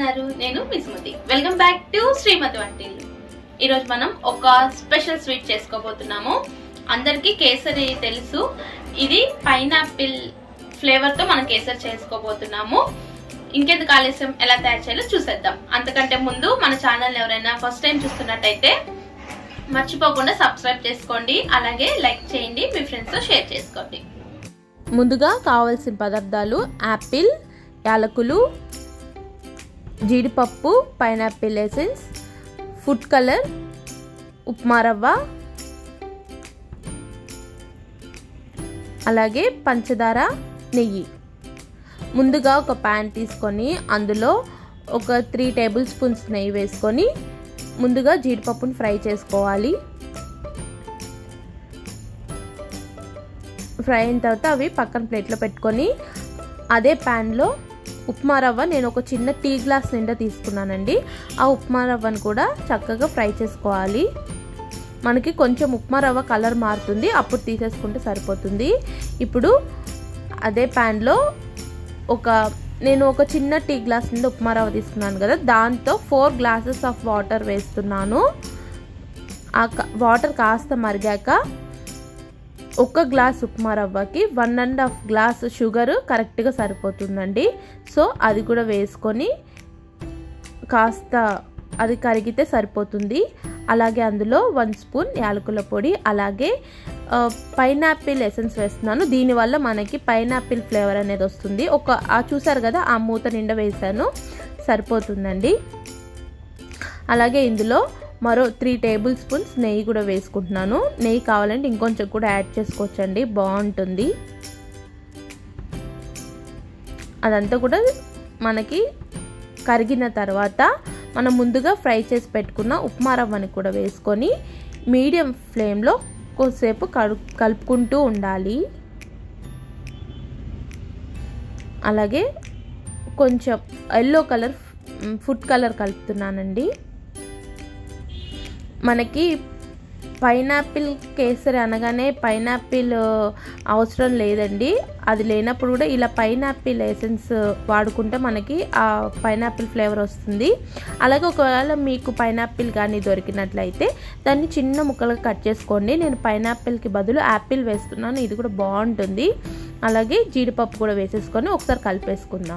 ఉన్నారు నేను మీ Sumathi welcome back to Srimathi Vantillu ఈరోజు మనం ఒక స్పెషల్ స్వీట్ చేసుకోబోతున్నాము అందరికీ కేసరి తెలుసు ఇది పైనాపిల్ ఫ్లేవర్ తో మనం కేసరి చేసుకోబోతున్నాము ఇంకెందుకు ఆలస్యం ఎలా తయారు చేయాలో చూసేద్దాం అంతకంటే ముందు మన ఛానల్ ఎవరైనా ఫస్ట్ టైం చూస్తున్నట్టయితే మర్చిపోకుండా సబ్స్క్రైబ్ చేసుకోండి అలాగే లైక్ చేయండి మీ ఫ్రెండ్స్ తో షేర్ చేసుకోండి ముందుగా కావలసిన పదార్థాలు యాపిల్ యాలకులు జీడిపప్పు pineapple essence food colour upma రవ్వ అలాగే పంచదార నెయ్యి ముందుగా ఒక ప్యాన్ తీసుకొని అందులో ఒక త్రీ టేబుల్ స్పూన్స్ నెయ్యి వేసుకొని ముందుగా జీడిపప్పుని ఫ్రై చేసుకోవాలి ఫ్రై అయిన తర్వాత అవి పక్కన ప్లేట్లో పెట్టుకొని అదే ప్యాన్లో ఉప్మా రవ్వ నేను ఒక చిన్న టీ గ్లాస్ నిండా తీసుకున్నానండి ఆ ఉప్మా రవ్వను కూడా చక్కగా ఫ్రై చేసుకోవాలి మనకి కొంచెం ఉప్మా రవ్వ కలర్ మారుతుంది అప్పుడు తీసేసుకుంటే సరిపోతుంది ఇప్పుడు అదే ప్యాన్లో ఒక నేను ఒక చిన్న టీ గ్లాస్ నిండా ఉప్మా రవ్వ తీసుకున్నాను కదా దాంతో ఫోర్ గ్లాసెస్ ఆఫ్ వాటర్ వేస్తున్నాను ఆ వాటర్ కాస్త మరిగాక ఒక గ్లాస్ ఉప్మా రవ్వకి one and half glass sugar కరెక్ట్గా సరిపోతుందండి సో అది కూడా వేసుకొని కాస్త అది కరిగితే సరిపోతుంది అలాగే అందులో వన్ స్పూన్ యాలకుల పొడి అలాగే పైనాపిల్ ఎసెన్స్ వేస్తున్నాను దీనివల్ల మనకి పైనాపిల్ ఫ్లేవర్ అనేది వస్తుంది ఒక ఆ చూసారు కదా ఆ మూత నిండా వేసాను సరిపోతుందండి అలాగే ఇందులో మరో త్రీ టేబుల్ స్పూన్స్ నెయ్యి కూడా వేసుకుంటున్నాను నెయ్యి కావాలంటే ఇంకొంచెం కూడా యాడ్ చేసుకోవచ్చండి బాగుంటుంది అదంతా కూడా మనకి కరిగిన తర్వాత మనం ముందుగా ఫ్రై చేసి పెట్టుకున్న ఉప్మా రవ్వని కూడా వేసుకొని మీడియం ఫ్లేమ్లో కొద్దిసేపు కలు కలుపుకుంటూ ఉండాలి అలాగే కొంచెం ఎల్లో కలర్ ఫుడ్ కలర్ కలుపుతున్నానండి మనకి పైనాపిల్ కేసరి అనగానే పైనాపిల్ అవసరం లేదండి అది లేనప్పుడు కూడా ఇలా పైనాపిల్ ఎసెన్స్ వాడుకుంటే మనకి ఆ పైనాపిల్ ఫ్లేవర్ వస్తుంది అలాగే ఒకవేళ మీకు పైనాపిల్ కానీ దొరికినట్లయితే దాన్ని చిన్న ముక్కలుగా కట్ చేసుకోండి నేను పైనాపిల్కి బదులు యాపిల్ వేస్తున్నాను ఇది కూడా బాగుంటుంది అలాగే జీడిపప్పు కూడా వేసేసుకొని ఒకసారి కలిపేసుకుందాం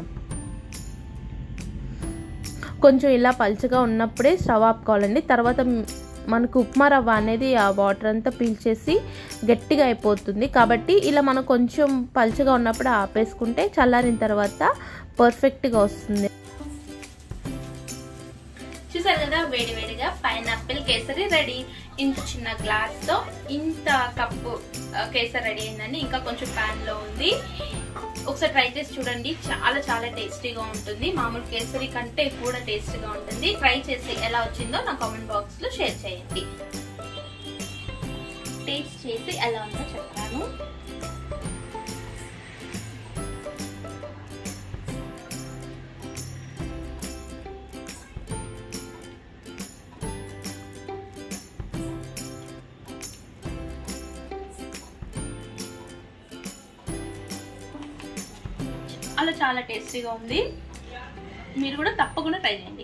కొంచెం ఇలా పలుచగా ఉన్నప్పుడే స్టవ్ ఆపుకోవాలండి తర్వాత మనకు ఉప్మా రవ్వ అనేది ఆ వాటర్ అంతా పీల్చేసి గట్టిగా అయిపోతుంది కాబట్టి ఇలా మనం కొంచెం పలుచగా ఉన్నప్పుడు ఆపేసుకుంటే చల్లారిన తర్వాత పర్ఫెక్ట్గా వస్తుంది చూసారు కదా వేడి వేడిగా పైనాపిల్ కేసరి రెడీ ఇంత చిన్న గ్లాస్ తో ఇంత కప్పు కేసరి రెడీ అయిందండి ఇంకా కొంచెం ప్యాన్ లో ఉంది ఒకసారి ట్రై చేసి చూడండి చాలా చాలా టేస్టీగా ఉంటుంది మామూలు కేసరి కంటే కూడా టేస్టీగా ఉంటుంది ట్రై చేసి ఎలా వచ్చిందో నా కామెంట్ బాక్స్ లో షేర్ చేయండి టేస్ట్ చేసి ఎలా ఉందో చెప్తాను చాలా చాలా టేస్టీగా ఉంది మీరు కూడా తప్పకుండా ట్రై చేయండి